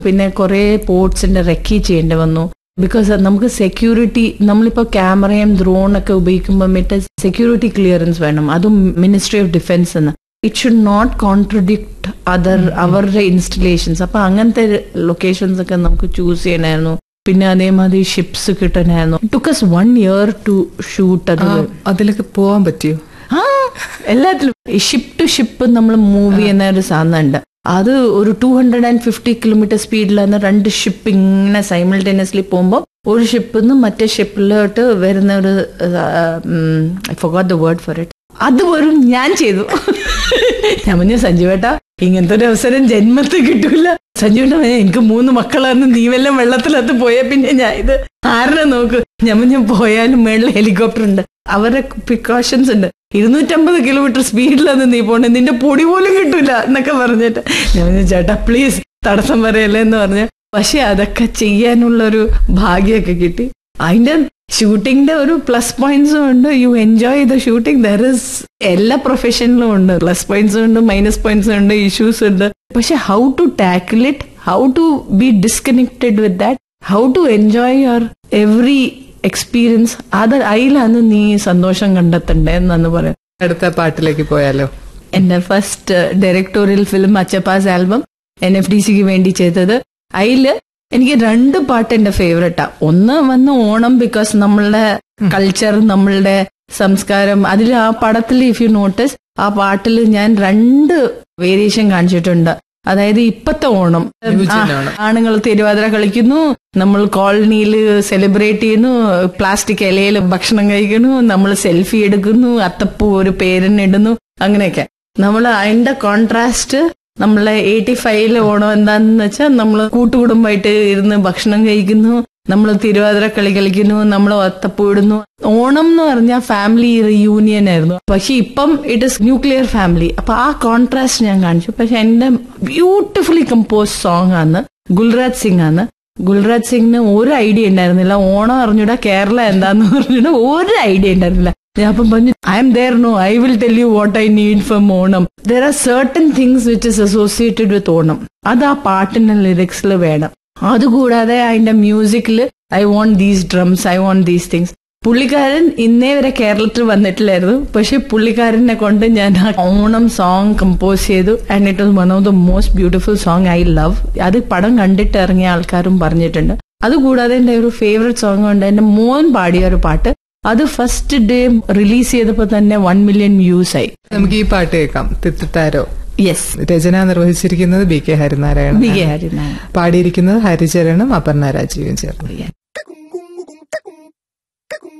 പിന്നെ കുറെ പോർട്സിന്റെ റെക്കി ചെയ്യേണ്ടി വന്നു ബിക്കോസ് നമുക്ക് സെക്യൂരിറ്റി നമ്മളിപ്പോ ക്യാമറയും ഡ്രോൺ ഒക്കെ ഉപയോഗിക്കുമ്പോൾ മറ്റേ സെക്യൂരിറ്റി ക്ലിയറൻസ് വേണം അതും മിനിസ്ട്രി ഓഫ് ഡിഫൻസ് എന്ന് it should not contradict other അവരുടെ ഇൻസ്റ്റലേഷൻസ് അപ്പൊ അങ്ങനത്തെ ലൊക്കേഷൻസ് ഒക്കെ നമുക്ക് ചൂസ് ചെയ്യണമായിരുന്നു പിന്നെ അതേമാതിരി ഷിപ്സ് കിട്ടണമായിരുന്നു ടുക്കസ് വൺ ഇയർ ടു ഷൂട്ട് അത് ആ, അതിലൊക്കെ പോവാൻ പറ്റിയോ ആ എല്ലാത്തിലും ഷിപ്പ് ടു ഷിപ്പ് നമ്മൾ മൂവ് ചെയ്യുന്ന ഒരു സാധനം ഉണ്ട് അത് ഒരു two hundred and fifty kilometre സ്പീഡിലാണ് രണ്ട് ഷിപ്പ് ഇങ്ങനെ സൈമിൾട്ടേനിയസ്ലി പോകുമ്പോൾ ഒരു ഷിപ്പിൽ നിന്ന് മറ്റേ ഷിപ്പിലോട്ട് വരുന്ന ഒരു I forgot the word for it അത് വെറും ഞാൻ ചെയ്തു ഞാൻ പറഞ്ഞു സഞ്ജുവേട്ടാ ഇങ്ങനത്തെ ഒരു അവസരം ജന്മത്തിൽ കിട്ടൂല സഞ്ജുവേട്ട എനിക്ക് മൂന്ന് മക്കളാണ് നീ വല്ലതും വെള്ളത്തിലത്ത് പോയാൽ പിന്നെ ഞാൻ ഇത് ആരുടെ നോക്ക് ഞാൻ പറഞ്ഞു പോയാലും മേളിൽ ഹെലികോപ്റ്റർ ഉണ്ട് അവരുടെ പ്രിക്കോഷൻസ് ഉണ്ട് ഇരുന്നൂറ്റമ്പത് കിലോമീറ്റർ സ്പീഡിലാണ് നീ പോണേ നിന്റെ പൊടി പോലും കിട്ടൂല എന്നൊക്കെ പറഞ്ഞിട്ട് ഞാൻ പറഞ്ഞു ചേട്ടാ പ്ലീസ് തടസ്സം പറയല്ലേ എന്ന് പറഞ്ഞു പക്ഷെ അതൊക്കെ ചെയ്യാനുള്ള ഒരു ഭാഗ്യമൊക്കെ കിട്ടി അതിന്റെ ഷൂട്ടിങ്ങിന്റെ ഒരു പ്ലസ് പോയിന്റ്സും ഉണ്ട് you enjoy the shooting there is എല്ലാ പ്രൊഫഷനിലും ഉണ്ട് പ്ലസ് പോയിന്റ്സും ഉണ്ട് മൈനസ് പോയിന്റ്സും ഉണ്ട് ഇഷ്യൂസ് ഉണ്ട് പക്ഷെ how to tackle it how to be disconnected with that how to enjoy your every experience അത് അതിലാണ് നീ സന്തോഷം കണ്ടെത്തണ്ടേ എന്നാണ് പറയാം അടുത്ത പാട്ടിലേക്ക് പോയാലോ എന്റെ first directorial film Achappas album N F D സിക്ക് വേണ്ടി ചെയ്തത് അതില് എനിക്ക് രണ്ട് പാട്ട് എന്റെ ഫേവറേറ്റാ ഒന്ന് വന്ന് ഓണം ബിക്കോസ് നമ്മളുടെ കൾച്ചർ നമ്മളുടെ സംസ്കാരം അതിൽ ആ പടത്തിൽ ഇഫ് യു നോട്ടീസ് ആ പാട്ടിൽ ഞാൻ രണ്ട് വേരിയേഷൻ കാണിച്ചിട്ടുണ്ട് അതായത് ഇപ്പത്തെ ഓണം ന്യൂജൻ ഓണം. ആണുങ്ങൾ തിരുവാതിര കളിക്കുന്നു നമ്മൾ കോളനിയിൽ സെലിബ്രേറ്റ് ചെയ്യുന്നു പ്ലാസ്റ്റിക് ഇലയിൽ ഭക്ഷണം കഴിക്കുന്നു നമ്മൾ സെൽഫി എടുക്കുന്നു അത്തപ്പൂ ഒരു പേരിനിടുന്നു അങ്ങനെയൊക്കെ നമ്മൾ അതിന്റെ കോൺട്രാസ്റ്റ് നമ്മളെ എയ്റ്റി ഫൈവിലെ ഓണം എന്താന്ന് വെച്ചാൽ നമ്മൾ കൂട്ടുകുടുംബമായിട്ട് ഇരുന്ന് ഭക്ഷണം കഴിക്കുന്നു നമ്മൾ തിരുവാതിര കളി കളിക്കുന്നു നമ്മൾ ഒത്തപ്പൂ ഇടുന്നു ഓണം എന്ന് പറഞ്ഞാൽ ഫാമിലി റിയൂണിയൻ ആയിരുന്നു പക്ഷെ ഇപ്പം ഇറ്റ് ഇസ് ന്യൂക്ലിയർ ഫാമിലി അപ്പൊ ആ കോൺട്രാസ്റ്റ് ഞാൻ കാണിച്ചു പക്ഷെ എന്റെ ബ്യൂട്ടിഫുള്ളി കമ്പോസ് സോങ് ആണ് ഗുൽരാജ് സിംഗ് ആണ് ഗുൽരാജ് സിംഗിന് ഒരു ഐഡിയ ഉണ്ടായിരുന്നില്ല ഓണം അറിഞ്ഞൂടാ കേരള എന്താന്ന് പറഞ്ഞിട്ട് ഒരു ഐഡിയ ഉണ്ടായിരുന്നില്ല ഞാൻ അപ്പം പറഞ്ഞു I am there no I will tell you what I need from Onam there are certain things which is associated with Onam അത് ആ പാട്ടിന്റെ ലിറിക്സിൽ വേണം അതുകൂടാതെ അതിന്റെ മ്യൂസിക്കിൽ I want these drums I want these things പുള്ളിക്കാരൻ ഇന്നേ വരെ കേരളത്തിൽ വന്നിട്ടില്ലായിരുന്നു പക്ഷെ പുള്ളിക്കാരനെ കൊണ്ട് ഞാൻ ആ ഓണം സോങ് കമ്പോസ് ചെയ്തു and it was one of the most beautiful song I love അത് പടം കണ്ടിട്ട് ഇറങ്ങിയ ആൾക്കാരും പറഞ്ഞിട്ടുണ്ട് അതുകൂടാതെ എന്റെ ഒരു ഫേവറേറ്റ് സോങ് ഉണ്ട് എന്റെ മോൻ പാടിയ ഒരു പാട്ട് അത് ഫസ്റ്റ് ഡേ റിലീസ് ചെയ്തപ്പോൾ തന്നെ വൺ മില്യൺ വ്യൂസ് ആയി നമുക്ക് ഈ പാട്ട് കേൾക്കാം തിത്തിത്താരോ യെസ് രചന നിർവഹിച്ചിരിക്കുന്നത് B K Harinarayanan B K Harinarayanan പാടിയിരിക്കുന്നത് ഹരിചരണും അപർണ രാജീവും ചേർന്ന്